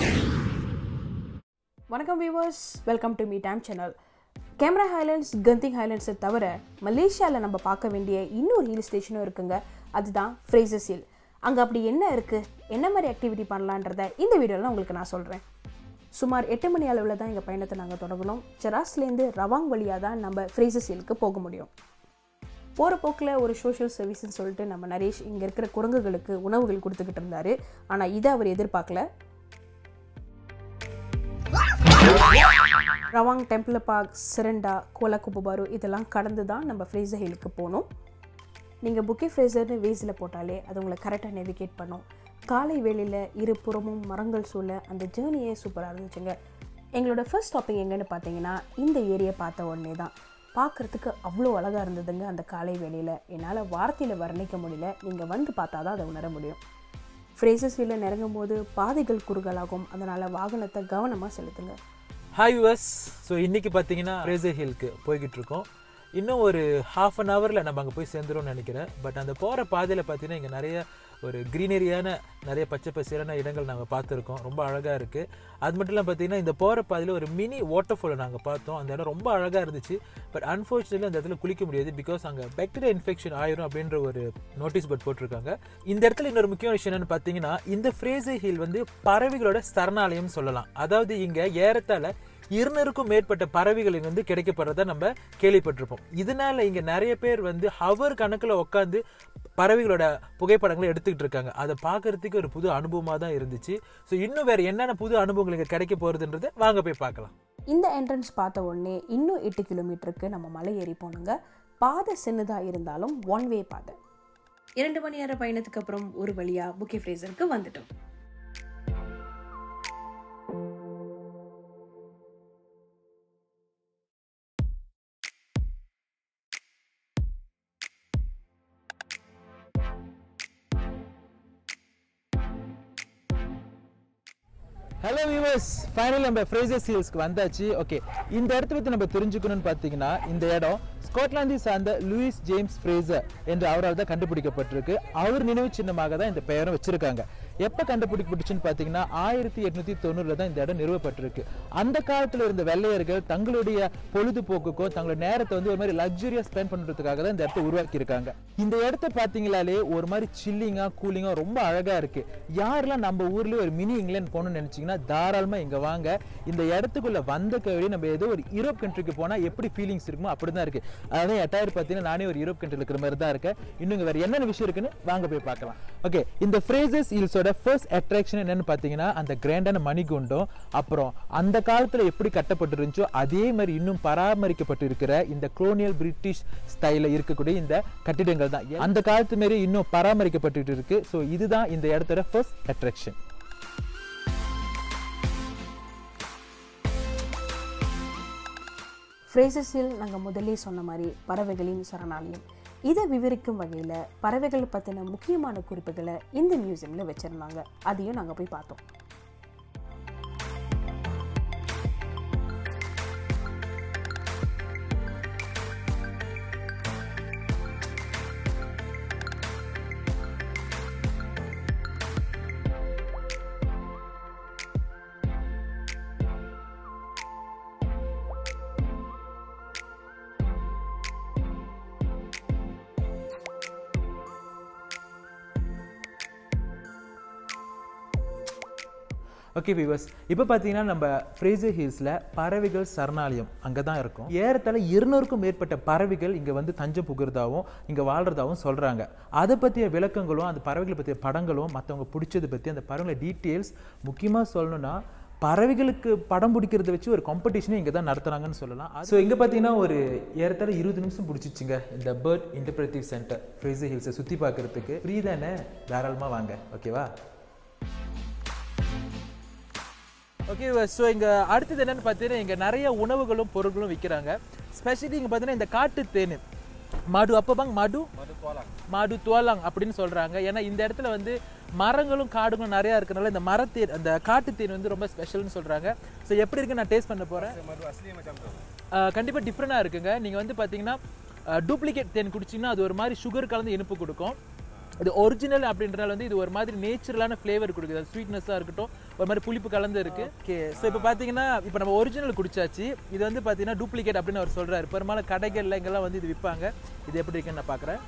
வணக்கம் viewers welcome to me time channel camera highlights Genting ஹைலைட்ஸை தவிர மலேசியாவில் நம்ம பார்க்க வேண்டிய இன்னொரு ஹில் ஸ்டேஷனும் இருக்குங்க அதுதான் ஃப்ரேசஸ் ஹில் அங்கே அப்படி என்ன இருக்குது என்ன மாதிரி ஆக்டிவிட்டி பண்ணலான்றத இந்த வீடியோவில் உங்களுக்கு நான் சொல்கிறேன் சுமார் எட்டு மணி அளவில் தான் எங்கள் பயணத்தை நாங்கள் தொடங்கணும் செராஸ்லேருந்து ரவாங் வழியாக தான் நம்ம ஃப்ரேசஸ் ஹிலுக்கு போக முடியும் போகிற போக்கில் ஒரு சோஷியல் சர்வீஸ்னு சொல்லிட்டு நம்ம நரேஷ் இங்கே இருக்கிற குரங்குகளுக்கு உணவுகள் கொடுத்துக்கிட்டு இருந்தார் ஆனால் இதை அவர் எதிர்பார்க்கல Rawang temple park Serendah Kuala Kubu Bharu இதெல்லாம் கடந்து தான் நம்ம ஃப்ரேசர் ஹிலுக்கு போகணும் நீங்கள் புக்கே ஃப்ரேசர்னு வேஸில் போட்டாலே அது உங்களை கரெக்டாக நேவிகேட் பண்ணும் காலை வேளையில் இரு புறமும் மரங்கள் சூழ அந்த ஜேர்னியே சூப்பராக இருந்துச்சுங்க எங்களோட ஃபர்ஸ்ட் ஸ்டாப்பிங் எங்கன்னு பார்த்தீங்கன்னா இந்த ஏரியா பார்த்த உடனே தான் பார்க்குறதுக்கு அவ்வளோ அழகாக இருந்ததுங்க அந்த காலை வேளையில் என்னால் வார்த்தையில் வர்ணிக்க முடியல நீங்கள் வந்து பார்த்தா தான் அதை உணர முடியும் ஃப்ரேசஸ் ஹில்லில் நெருங்கும் போது பாதைகள் குறுகலாகும் அதனால் வாகனத்தை கவனமாக செலுத்துங்க ஹாய் யூஎஸ் ஸோ இன்னைக்கு பார்த்தீங்கன்னா ஃப்ரேசர் ஹில்க்கு போய்கிட்டு இருக்கோம் இன்னும் ஒரு ஹாஃப் அன் ஹவரில் நம்ம அங்கே போய் சேர்ந்துரும்னு நினைக்கிறேன் பட் அந்த போகிற பாதையில் பார்த்தீங்கன்னா இங்கே நிறைய ஒரு க்ரீனரியான நிறைய பச்சை பசேலான இடங்கள் நாங்கள் பார்த்துருக்கோம் ரொம்ப அழகாக இருக்குது அது மட்டும் இல்லாமல் பார்த்தீங்கன்னா இந்த போகிற பாதையில் ஒரு மினி வாட்டர் ஃபாலை நாங்கள் பார்த்தோம் அந்த இடம் ரொம்ப அழகாக இருந்துச்சு பட் அன்ஃபார்ச்சுனேட்லி அந்த இடத்துல குளிக்க முடியாது பிகாஸ் அங்கே பாக்டீரியா இன்ஃபெக்ஷன் ஆயிரும் அப்படின்ற ஒரு நோட்டீஸ் போர்ட் போட்டிருக்காங்க இந்த இடத்துல இன்னொரு முக்கிய விஷயம் என்னன்னு பார்த்தீங்கன்னா இந்த ஃப்ரேசர் ஹில் வந்து பறவைகளோட சரணாலயம் சொல்லலாம் அதாவது இங்கே ஏறத்தாழ இருநூறுக்கும் மேற்பட்ட பறவைகளின் வந்து கிடைக்கப்படுறத நம்ம கேள்விப்பட்டிருப்போம் இதனால இங்க நிறைய பேர் வந்து ஹவர் கணக்குல உட்காந்து பறவைகளோட புகைப்படங்களை எடுத்துக்கிட்டு இருக்காங்க அதை பார்க்கறதுக்கு ஒரு புது அனுபவமாக தான் இருந்துச்சு ஸோ இன்னும் வேற என்னென்ன புது அனுபவங்கள் இங்கே கிடைக்க போறதுன்றதை வாங்க போய் பார்க்கலாம் இந்த என்ட்ரன்ஸ் பார்த்த உடனே இன்னும் எட்டு கிலோமீட்டருக்கு நம்ம மலை ஏறி போனோங்க பாதை சின்னதாக இருந்தாலும் ஒன் வே பாதை இரண்டு மணி நேர பயணத்துக்கு அப்புறம் ஒரு வழியாக புக்கே ஃப்ரேசருக்கு வந்துட்டோம் ஹலோ வியூவர்ஸ் ஃபைனல் நம்ம ஃப்ரேசர் ஹில்ஸ்க்கு வந்தாச்சு ஓகே இந்த இடத்த பற்றி நம்ம தெரிஞ்சுக்கணும்னு பார்த்தீங்கன்னா இந்த இடம் ஸ்காட்லாந்தை சார்ந்த லூயிஸ் ஜேம்ஸ் ஃப்ரேசர் என்று அவரால் தான் கண்டுபிடிக்கப்பட்டிருக்கு அவர் நினைவு சின்னமாக தான் இந்த பெயரும் வச்சிருக்காங்க எப்போ கண்டுபிடிக்கப்பட்டுச்சுன்னு பார்த்தீங்கன்னா ஆயிரத்தி எட்நூத்தி தொண்ணூறுல தான் இந்த இடம் நிறுவப்பட்டிருக்கு அந்த காலத்தில் இருந்த வெள்ளையர்கள் தங்களுடைய பொழுதுபோக்குக்கும் தங்களோட நேரத்தை வந்து ஒரு மாதிரி லக்ஸுரியா ஸ்பெண்ட் பண்ணுறதுக்காக தான் இந்த இடத்த உருவாக்கி இருக்காங்க இந்த இடத்த பார்த்தீங்களாலே ஒரு மாதிரி சில்லிங்கா கூலிங்கா ரொம்ப அழகா இருக்கு யாரெல்லாம் நம்ம ஊர்லயே ஒரு மினி இங்கிலாந்து போகணும்னு நினைச்சீங்கன்னா தாராளமா இங்க வாங்க இந்த இடத்துக்குள்ள வந்த கவடி நம்ம ஏதோ ஒரு யூரோப் கண்ட்ரிக்கு போனா எப்படி ஃபீலிங்ஸ் இருக்குமோ அப்படிதான் இருக்கு அதாவது எட்டாயிரம் பார்த்தீங்கன்னா நானே ஒரு யூரோப் கண்ட்ரியில் இருக்கிற மாதிரி தான் இருக்கேன் இன்னும் இங்க வேற என்னென்ன விஷயம் இருக்குன்னு வாங்க போய் பார்க்கலாம் ஓகே இந்த ஃப்ரேசஸ் ஹில்ஸோட ஃபர்ஸ்ட் அட்ராக்ஷன் என்னன்னு பார்த்தீங்கன்னா அந்த கிராண்டான மணிகுண்டம் அப்புறம் அந்த காலத்துல எப்படி கட்டப்பட்டிருந்துச்சோ அதே மாதிரி இன்னும் பராமரிக்கப்பட்டு இருக்கிற இந்த குளோனியல் பிரிட்டிஷ் ஸ்டைல இருக்கக்கூடிய இந்த கட்டிடங்கள் தான் அந்த காலத்து மாரி இன்னும் பராமரிக்கப்பட்டு இருக்கு ஸோ இதுதான் இந்த இடத்தோட ஃபர்ஸ்ட் அட்ராக்ஷன் ஃப்ரேசஸ் ஹில் நாங்கள் முதல்லே சொன்ன மாதிரி பறவைகளின் சரணாலயம் இதை விவரிக்கும் வகையில் பறவைகள் பற்றின முக்கியமான குறிப்புகளை இந்த மியூசியமில் வச்சுருந்தாங்க அதையும் நாங்கள் போய் பார்த்தோம் ஓகே விவர்ஸ் இப்போ பார்த்தீங்கன்னா நம்ம ஃப்ரேசர் ஹில்ஸில் பறவைகள் சரணாலயம் அங்கே தான் இருக்கும் ஏறத்தாழ இருநூறுக்கும் மேற்பட்ட பறவைகள் இங்கே வந்து தஞ்சம் புகுறதாகவும் இங்கே வாழ்றதாகவும் சொல்கிறாங்க அதை பற்றிய விளக்கங்களும் அந்த பறவைகளை பற்றிய படங்களும் மற்றவங்க பிடிச்சதை பற்றி அந்த பறவைகளை டீட்டெயில்ஸ் முக்கியமாக சொல்லணும்னா பறவைகளுக்கு படம் பிடிக்கிறத வச்சு ஒரு காம்படிஷனே இங்கே தான் நடத்துகிறாங்கன்னு சொல்லலாம் ஸோ இங்கே பார்த்தீங்கன்னா ஒரு ஏறத்தாழ இருபது நிமிஷம் பிடிச்சிச்சுங்க இந்த பேர்ட் இன்டர்பிரேட்டிவ் சென்டர் ஃப்ரேசர் ஹில்ஸை சுற்றி பார்க்குறதுக்கு ஃப்ரீ தானே தாராளமாக வாங்க ஓகேவா ஓகே ஸோ இங்கே அடுத்தது என்னன்னு பார்த்தீங்கன்னா இங்கே நிறைய உணவுகளும் பொருட்களும் விற்கிறாங்க ஸ்பெஷலி இங்கே பார்த்தீங்கன்னா இந்த காட்டு தேன் மாடு அப்போபாங்க மாடு மாடு துவலாங் அப்படின்னு சொல்கிறாங்க ஏன்னா இந்த இடத்துல வந்து மரங்களும் காடுகளும் நிறையா இருக்கனால இந்த மரத்தேன் அந்த காட்டு தேன் வந்து ரொம்ப ஸ்பெஷல்னு சொல்கிறாங்க ஸோ எப்படி இருக்குன்னு நான் டேஸ்ட் பண்ண போகிறேன் கண்டிப்பாக டிஃப்ரெண்ட்டாக இருக்குங்க நீங்கள் வந்து பார்த்தீங்கன்னா டூப்ளிகேட் தேன் குடிச்சிங்கன்னா அது ஒரு மாதிரி சுகர் கலந்து இனிப்பு கொடுக்கும் இது ஒரிஜினல் அப்படின்றனால வந்து இது ஒரு மாதிரி நேச்சுரலான ஃப்ளேவர் கொடுக்குது அது ஸ்வீட்னஸாக இருக்கட்டும் ஒரு மாதிரி புளிப்பு கலந்து இருக்கு ஓகே ஸோ இப்போ பார்த்தீங்கன்னா இப்போ நம்ம ஒரிஜினல் குடிச்சாச்சு இது வந்து பார்த்தீங்கன்னா டூப்ளிகேட் அப்படின்னு அவர் சொல்றாரு பெரும்பாலும் கடைகள்ல இங்கெல்லாம் வந்து இது விற்பாங்க இது எப்படி இருக்குன்னு நான் பார்க்குறேன்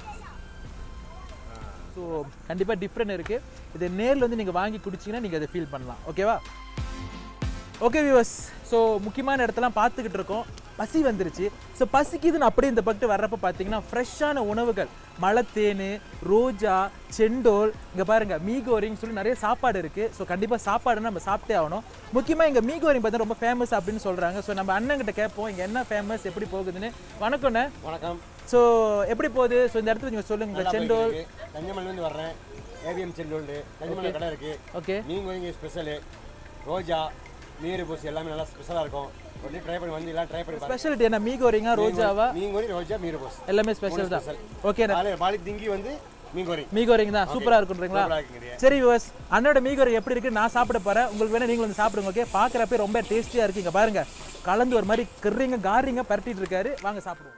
ஸோ கண்டிப்பாக டிஃப்ரெண்ட் இருக்குது இது நேரில் வந்து நீங்கள் வாங்கி குடிச்சிங்கன்னா நீங்கள் அதை ஃபீல் பண்ணலாம் ஓகேவா ஓகே வியூவர்ஸ் ஸோ முக்கியமான இடத்தெல்லாம் பார்த்துக்கிட்டு இருக்கோம் பசி வந்துருச்சு ஸோ பசிக்குதுன்னு அப்படியே இந்த பக்கத்து வர்றப்ப பார்த்தீங்கன்னா ஃப்ரெஷ்ஷான உணவுகள் மலைத்தேன் ரோஜா செண்டோல் இங்கே பாருங்கள் மீகோரிங் சொல்லி நிறைய சாப்பாடு இருக்குது ஸோ கண்டிப்பாக சாப்பாடு நம்ம சாப்பிட்டே ஆகணும் முக்கியமாக இங்கே மீகோரிங் பார்த்தா ரொம்ப ஃபேமஸ் அப்படின்னு சொல்கிறாங்க ஸோ நம்ம அண்ணங்கிட்ட கேட்போம் இங்கே என்ன ஃபேமஸ் எப்படி போகுதுன்னு வணக்கம்ண்ணே வணக்கம் ஸோ எப்படி போகுது ஸோ இந்த இடத்துல நீங்கள் சொல்லுங்கள் நல்லா செண்டோல் போயிட்டு இருக்கு. கன்னியாகுமரியிலேருந்து வர்றேன் ஏவிஎம் செல்லூர் கன்னியாகுமரி கடை இருக்கு ஓகே நீங்கள் இங்கே ஸ்பெஷலு ரோஜா நீர் பூசி எல்லாமே நல்லா ஸ்பெஷலாக இருக்கும் உடனே ட்ரை பண்ணி வந்து எல்லாம் ட்ரை பண்ணி பாருங்க ஸ்பெஷாலிட்டி என்ன மீகோரிங்கா ரோஜாவா மீன்கோரி ரோஜா மீர் பூஸ் எல்லாமே ஸ்பெஷல் தான் ஓகே காலையில் பாலி திங்கி வந்து மீன்கோரி மீகோரிங் தான் சூப்பரா இருக்குன்றீங்களா சூப்பரா இருக்குங்கய்யா. சரி விவஸ் அண்ணோட மீகோரிங் எப்படி இருக்கு நான் சாப்பிட போறேன் உங்களுக்கு வேணா நீங்களும் வந்து சாப்பிடுங்க ஓகே பாக்குறப்ப ரொம்ப டேஸ்டியா இருக்கு இங்க பாருங்க கலந்து ஒரு மாதிரி கிர்றீங்க காரிங்க பரட்டிட்டு இருக்காரு வாங்க சாப்பிடுவோம்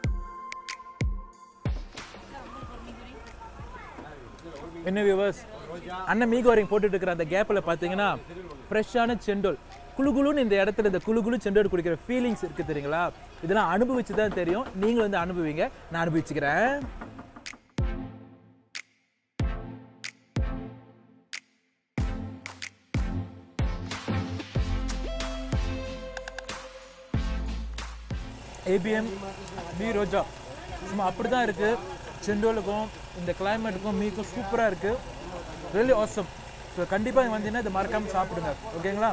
என்ன வியூவர்ஸ் அண்ணன் மீகோரிங் போட்டுட்டு இருக்கிற அந்த கேப்ல பாத்தீங்கன்னா ஃப்ரெஷ்ஷான செண்டோல் குளு குளுன்னு இந்த இடத்துல இந்த குளு குளு செண்டோல் குடிக்கிற ஃபீலிங்ஸ் இருக்கு தெரியுங்களா இதெல்லாம் அனுபவிச்சு தான் தெரியும் நீங்களும் வந்து அனுபவிங்க நான் அனுபவிச்சுக்கிறேன் ஏபிஎம் மீ ரோஜா சும்மா அப்படி தான் இருக்குது செண்டோலுக்கும் இந்த கிளைமேட்டுக்கும் மீக்கும் சூப்பராக இருக்குது ரியலி awesome ஸோ கண்டிப்பாக வந்தீங்கன்னா இதை மறக்காமல் சாப்பிடுங்க ஓகேங்களா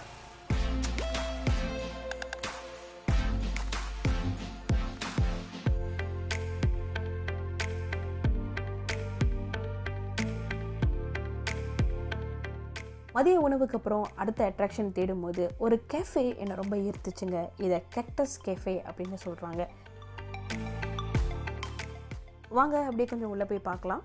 மதிய உணவுக்கு அப்புறம் அடுத்த அட்ராக்ஷன் தேடும்போது ஒரு கேஃபே என்னை ரொம்ப ஈர்த்துச்சுங்க இதை கெக்டஸ் கேஃபே அப்படின்னு சொல்கிறாங்க வாங்க அப்படியே கொஞ்சம் உள்ளே போய் பார்க்கலாம்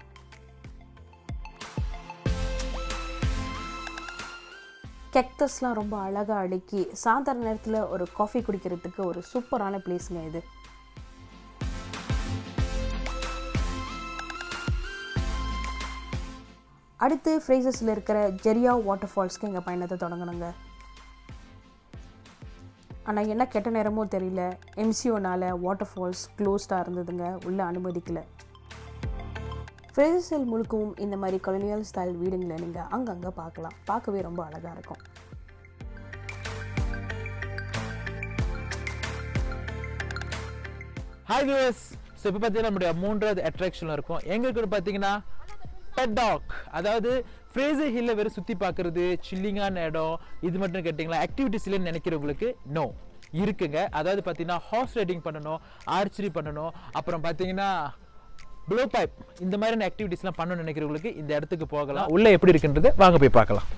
கெக்டஸ்லாம் ரொம்ப அழகாக அடுக்கி சாயந்தர நேரத்தில் ஒரு காஃபி குடிக்கிறதுக்கு ஒரு சூப்பரான பிளேஸுங்க இது அடுத்து ஃப்ரேசஸில் இருக்கிற ஜெரியா வாட்டர் ஃபால்ஸ்க்கு எங்கள் பயணத்தை தொடங்கணுங்க ஆனால் என்ன கெட்ட நேரமோ தெரியல எம்சிஓனால வாட்டர் ஃபால்ஸ் க்ளோஸ்டாக இருந்ததுங்க உள்ளே அனுமதிக்கல ஃப்ரேசஸில் முழுக்கவும் இந்த மாதிரி கொலனியல் ஸ்டைல் வீடுங்களை நீங்கள் அங்கங்கே பார்க்கலாம் பார்க்கவே ரொம்ப அழகாக இருக்கும் ஹாய் வியூவர்ஸ் ஸோ இப்போ பார்த்தீங்கன்னா நம்முடைய மூன்றாவது அட்ராக்ஷனில் இருக்கும் எங்க இருக்குன்னு பார்த்தீங்கன்னா பெட் டாக் அதாவது ஃப்ரேசர் ஹில்ல வெறும் சுற்றி பார்க்குறது சில்லிங்கான இடம் இது மட்டும் கேட்டிங்களா ஆக்டிவிட்டிஸ் இல்லைன்னு நினைக்கிறவங்களுக்கு நோ இருக்குங்க அதாவது பார்த்தீங்கன்னா ஹார்ஸ் ரைடிங் பண்ணணும் ஆர்ச்சரி பண்ணணும் அப்புறம் பார்த்தீங்கன்னா ப்ளோ பைப் இந்த மாதிரியான ஆக்டிவிட்டிஸ்லாம் பண்ணணும்னு நினைக்கிறவங்களுக்கு இந்த இடத்துக்கு போகலாம் உள்ள எப்படி இருக்குன்றது வாங்க போய் பார்க்கலாம்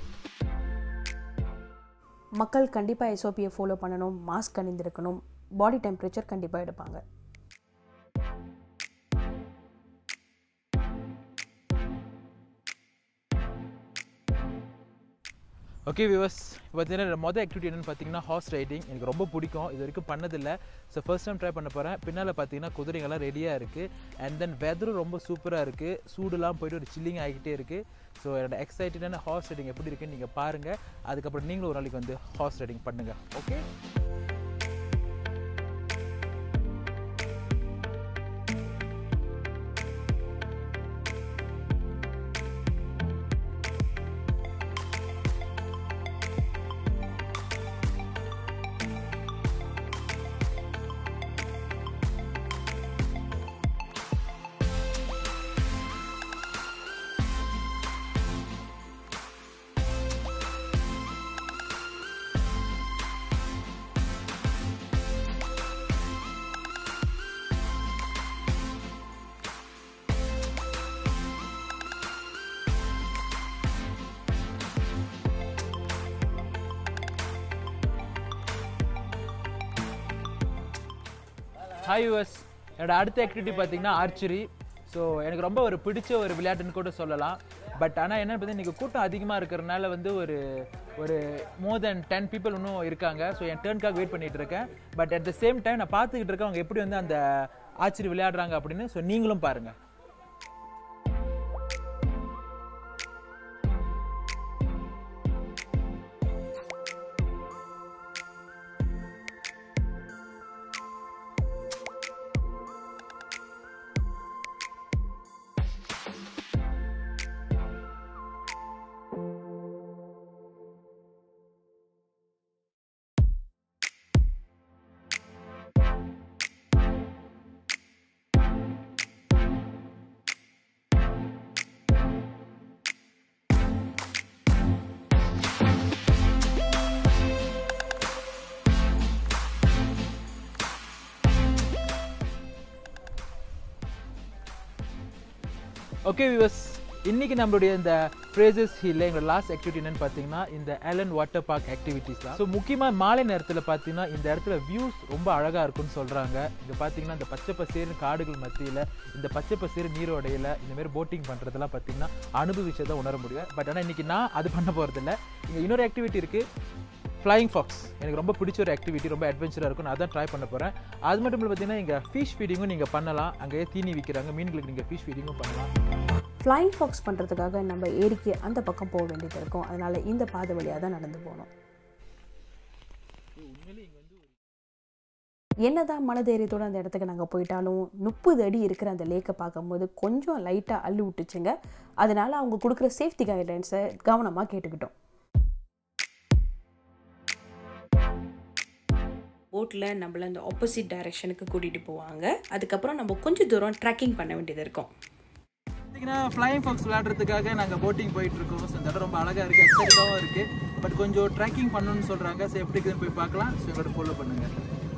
மக்கள் கண்டிப்பாக எஸ்ஓபியை ஃபாலோ பண்ணணும் மாஸ்க் அணிந்திருக்கணும் பாடி டெம்பரேச்சர் கண்டிப்பாக எடுப்பாங்க ஓகே வியூவர்ஸ் இப்போ பார்த்தீங்கன்னா மொதல் ஆக்டிவிட்டி என்னன்னு பார்த்தீங்கன்னா ஹார்ஸ் ரைடிங் எனக்கு ரொம்ப பிடிக்கும் இது வரைக்கும் பண்ணதில்லை ஸோ ஃபர்ஸ்ட் டைம் ட்ரை பண்ண போகிறேன் பின்னால் பார்த்தீங்கன்னா குதிரைங்கெல்லாம் ரெடியாக இருக்குது அண்ட் தென் வெதரும் ரொம்ப சூப்பராக இருக்குது சூடுலாம் போயிட்டு ஒரு சில்லிங் ஆகிக்கிட்டே இருக்குது ஸோ என்னோட எக்ஸைட்டடான ஹார்ஸ் ரைடிங் எப்படி இருக்குன்னு நீங்கள் பாருங்கள் அதுக்கப்புறம் நீங்களும் ஒரு நாளைக்கு வந்து ஹார்ஸ் ரைடிங் பண்ணுங்கள் ஓகே ஹாய் யூஎஸ் என்னோட அடுத்த ஆக்டிவிட்டி பார்த்தீங்கன்னா ஆர்ச்சரி ஸோ எனக்கு ரொம்ப ஒரு பிடிச்ச ஒரு விளையாட்டுன்னு கூட சொல்லலாம் பட் ஆனால் என்ன பார்த்தீங்கன்னா இன்றைக்கி கூட்டம் அதிகமாக இருக்கிறனால வந்து ஒரு ஒரு மோர் தென் டென் பீப்புள் இன்னும் இருக்காங்க ஸோ என் டேர்னுக்காக வெயிட் பண்ணிட்டு இருக்கேன் but at the same time நான் பார்த்துக்கிட்டு இருக்கேன் அவங்க எப்படி வந்து அந்த ஆர்ச்சரி விளையாடுறாங்க அப்படின்னு ஸோ நீங்களும் பாருங்கள் ஓகே விவஸ் இன்னைக்கு நம்மளுடைய இந்த ஃப்ரேசஸ் ஹில்ல எங்களோட லாஸ்ட் ஆக்டிவிட்டி என்னன்னு பார்த்தீங்கன்னா இந்த ஆலன் வாட்டர் பார்க் ஆக்டிவிட்டிஸ் தான் ஸோ முக்கியமாக மாலை நேரத்தில் பார்த்தீங்கன்னா இந்த இடத்துல வியூஸ் ரொம்ப அழகாக இருக்கும்னு சொல்கிறாங்க இங்கே பார்த்தீங்கன்னா இந்த பச்சை பசேறு காடுகள் மத்தியில் இந்த பச்சை பசேறு நீரோடையில் இந்த மாதிரி போட்டிங் பண்ணுறதெல்லாம் பார்த்தீங்கன்னா அனுபவிச்சதை உணர முடியும் பட் ஆனால் இன்னைக்கு நான் அது பண்ண போகிறதில்ல இங்கே இன்னொரு ஆக்டிவிட்டி இருக்குது ஃப்ளைங் ஃபாக்ஸ் எனக்கு ரொம்ப பிடிச்ச ஒரு ஆக்டிவிட்டி ரொம்ப அட்வென்ச்சராக இருக்கும் நான் அதான் ட்ரை பண்ண போகிறேன் அது மட்டும் இல்லை பார்த்தீங்கன்னா இங்கே ஃபிஷ் ஃபீடிங்கும் நீங்கள் பண்ணலாம் அங்கேயே தீனி விற்கிறாங்க மீன்களுக்கு நீங்கள் ஃபிஷ் ஃபீடிங்கும் பண்ணலாம் ஃப்ளைங் ஃபாக்ஸ் பண்ணுறதுக்காக நம்ம ஏரிக்கு அந்த பக்கம் போக வேண்டியது இருக்கும் அதனால் இந்த பாதை வழியாக தான் நடந்து போகணும் என்னதான் மனதைரியத்தோட அந்த இடத்துக்கு நாங்கள் போயிட்டாலும் முப்பது அடி இருக்கிற அந்த லேக்கை பார்க்கும்போது கொஞ்சம் லைட்டாக அள்ளி விட்டுச்சுங்க அதனால அவங்க கொடுக்குற சேஃப்டி கைட்லைன்ஸை கவனமாக கேட்டுக்கிட்டோம் போட்டில் நம்மள இந்த ஆப்போசிட் டைரெக்ஷனுக்கு கூட்டிகிட்டு போவாங்க அதுக்கப்புறம் நம்ம கொஞ்சம் தூரம் ட்ரெக்கிங் பண்ண வேண்டியது இருக்கும் பார்த்தீங்கன்னா ஃப்ளைங் ஃபாக்ஸ் விளையாடுறதுக்காக நாங்கள் போட்டிங் போயிட்டு இருக்கோம் ஸோ இந்த இடம் ரொம்ப அழகாக இருக்குது எக்ஸைட்டாகவும் இருக்குது பட் கொஞ்சம் ட்ராக்கிங் பண்ணணும்னு சொல்கிறாங்க ஸோ எப்படி இருக்குதுன்னு போய் பார்க்கலாம் ஸோ எங்களோட ஃபாலோ பண்ணுங்கள்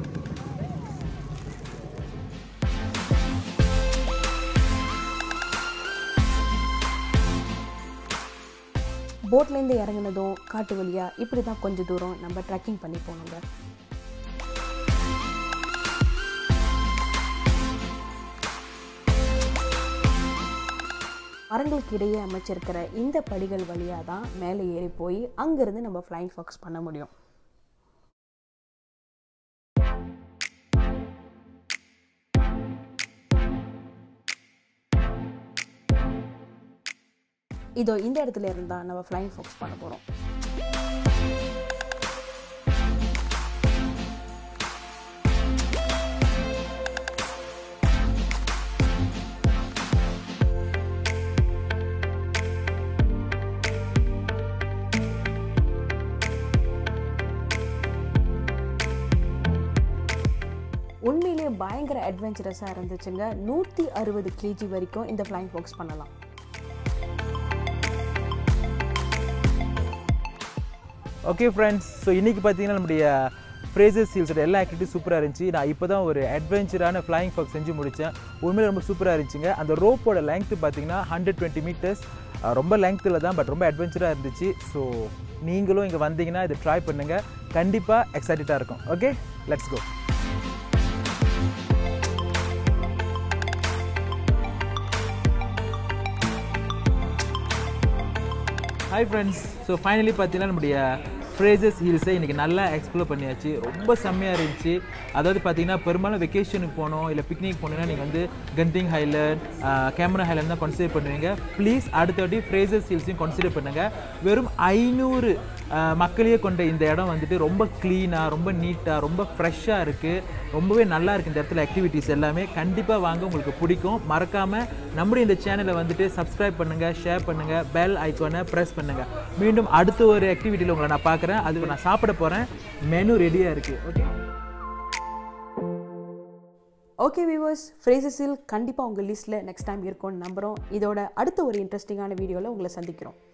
போட்லேருந்து இறங்குனதும் காட்டு வழியாக இப்படி தான் கொஞ்சம் தூரம் நம்ம ட்ரெக்கிங் பண்ணி போகணுங்க மரங்களுக்கு இடையே அமைச்சிருக்கிற இந்த படிகள் வழியாக தான் மேலே ஏறி போய் அங்கேருந்து நம்ம ஃப்ளைங் ஃபாக்ஸ் பண்ண முடியும் இதோ இந்த இடத்துல இருந்தா நம்ம ஃப்ளைங் ஃபாக்ஸ் பண்ண போகிறோம் உண்மையிலேயே பயங்கர அட்வென்ச்சரஸாக இருந்துச்சுங்க நூற்றி அறுபது கேஜி வரைக்கும் இந்த ஃப்ளைங் ஃபாக்ஸ் பண்ணலாம் ஓகே ஃப்ரெண்ட்ஸ் ஸோ இன்றைக்கி பார்த்தீங்கன்னா நம்முடைய ஃப்ரேசஸ் ஹில்ஸோட எல்லா ஆக்டிவிட்டி சூப்பராக இருந்துச்சு நான் இப்போ தான் ஒரு அட்வென்ச்சரான ஃப்ளைங் ஃபாக்ஸ் செஞ்சு முடித்தேன் உண்மையிலே ரொம்ப சூப்பராக இருந்துச்சுங்க அந்த ரோப்போட லெங்க்த்து பார்த்தீங்கன்னா ஹண்ட்ரட் டுவெண்ட்டி மீட்டர்ஸ் ரொம்ப லெங்க்த்தில் தான் பட் ரொம்ப அட்வென்ச்சராக இருந்துச்சு ஸோ நீங்களும் இங்கே வந்தீங்கன்னா இதை ட்ரை பண்ணுங்கள் கண்டிப்பாக எக்ஸைட்டடாக இருக்கும் okay let's go hi friends so finally பார்த்தீங்கன்னா நம்முடைய ஃப்ரேசஸ் ஹில்ஸை இன்றைக்கி நல்லா எக்ஸ்ப்ளோர் பண்ணியாச்சு ரொம்ப செம்மையாக இருந்துச்சு அதாவது பார்த்தீங்கன்னா பெரும்பாலும் வெக்கேஷனுக்கு போனோம் இல்லை பிக்னிக் போனீங்கன்னா நீங்கள் வந்து கந்திங் ஹைலண்ட் கேமரா ஹைலண்ட் தான் கன்சிடர் பண்ணுவீங்க ப்ளீஸ் அடுத்த வாட்டி ஃப்ரேசஸ் ஹில்ஸையும் கன்சிடர் பண்ணுங்கள் வெறும் ஐநூறு மக்களையே கொண்ட இந்த இடம் வந்துட்டு ரொம்ப க்ளீனாக ரொம்ப நீட்டாக ரொம்ப ஃப்ரெஷ்ஷாக இருக்குது ரொம்பவே நல்லா இருக்குது இந்த இடத்துல ஆக்டிவிட்டீஸ் எல்லாமே கண்டிப்பாக வாங்க உங்களுக்கு பிடிக்கும் மறக்காமல் நம்முடைய இந்த சேனலை வந்துட்டு சப்ஸ்கிரைப் பண்ணுங்கள் ஷேர் பண்ணுங்கள் பெல் ஐக்கானை ப்ரெஸ் பண்ணுங்கள் மீண்டும் அடுத்த ஒரு ஆக்டிவிட்டியில் உங்களை நான் பார்க்குறேன் அது நான் சாப்பிட போகிறேன் மெனு ரெடியாக இருக்குது ஓகே ஓகே வியூவர்ஸ் ஃப்ரேசஸில் கண்டிப்பாக உங்கள் லிஸ்ட்டில் நெக்ஸ்ட் டைம் இருக்கும்னு நம்புகிறோம் இதோட அடுத்த ஒரு இன்ட்ரெஸ்டிங்கான வீடியோவில் உங்களை சந்திக்கிறோம்